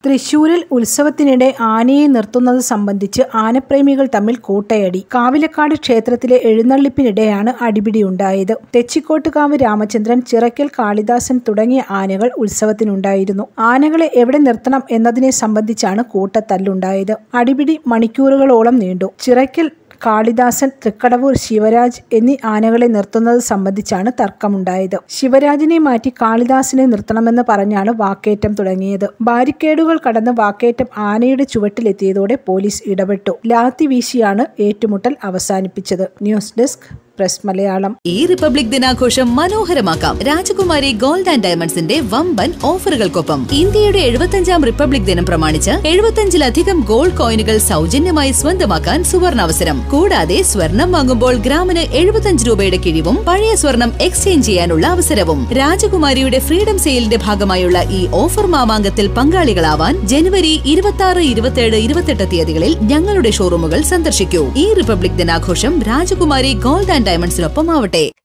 തൃശൂരിൽ ഉത്സവത്തിനിടെ ആനയെ നിർത്തുന്നത് സംബന്ധിച്ച് ആനപ്രേമികൾ തമ്മിൽ കൂട്ടയടി കാവിലക്കാട് ക്ഷേത്രത്തിലെ എഴുന്നള്ളിപ്പിനിടെയാണ് അടിപിടിയുണ്ടായത് തെച്ചിക്കോട്ടുകാവ് രാമചന്ദ്രൻ ചിറക്കൽ കാളിദാസൻ തുടങ്ങിയ ആനകൾ ഉത്സവത്തിനുണ്ടായിരുന്നു ആനകളെ എവിടെ നിർത്തണം എന്നതിനെ സംബന്ധിച്ചാണ് കൂട്ടത്തല്ലുണ്ടായത് അടിപിടി മണിക്കൂറുകളോളം നീണ്ടു ചിറക്കൽ കാളിദാസൻ തൃക്കടവൂർ ശിവരാജ് എന്നീ ആനകളെ നിർത്തുന്നത് സംബന്ധിച്ചാണ് തർക്കമുണ്ടായത് ശിവരാജിനെ മാറ്റി കാളിദാസിനെ നിർത്തണമെന്ന് പറഞ്ഞാണ് വാക്കേറ്റം തുടങ്ങിയത് ബാരിക്കേഡുകൾ കടന്ന് വാക്കേറ്റം ആനയുടെ ചുവട്ടിലെത്തിയതോടെ പോലീസ് ഇടപെട്ടു ലാത്തി വീശിയാണ് ഏറ്റുമുട്ടൽ അവസാനിപ്പിച്ചത് ന്യൂസ് ഡെസ്ക് പ്രസ് മലയാളം ഈ റിപ്പബ്ലിക് ദിനാഘോഷം മനോഹരമാക്കാം രാജകുമാരി ഗോൾഡ് ആൻഡ് ഡയമണ്ട്സിന്റെ വമ്പൻ ഓഫറുകൾക്കൊപ്പം ഇന്ത്യയുടെ എഴുപത്തഞ്ചാം റിപ്പബ്ലിക് ദിനം പ്രമാണിച്ച് എഴുപത്തഞ്ചിലധികം ഗോൾഡ് കോയിനുകൾ സൗജന്യമായി സ്വന്തമാക്കാൻ സുവർണാവസരം കൂടാതെ സ്വർണം വാങ്ങുമ്പോൾ ഗ്രാമിന് എഴുപത്തഞ്ച് രൂപയുടെ കിഴിവും പഴയ സ്വർണം എക്സ്ചേഞ്ച് ചെയ്യാനുള്ള അവസരവും രാജകുമാരിയുടെ ഫ്രീഡം സെയിലിന്റെ ഭാഗമായുള്ള ഈ ഓഫർ മാമാങ്കത്തിൽ പങ്കാളികളാവാൻ ജനുവരി ഇരുപത്തി ആറ് ഇരുപത്തിയേഴ് ഇരുപത്തെട്ട് തീയതികളിൽ ഞങ്ങളുടെ ഷോറൂമുകൾ സന്ദർശിക്കൂ ഈ റിപ്പബ്ലിക് ദിനാഘോഷം രാജകുമാരി ഗോൾഡ് ആൻഡ് ഡയമണ്ട്സിനൊപ്പം ആവട്ടെ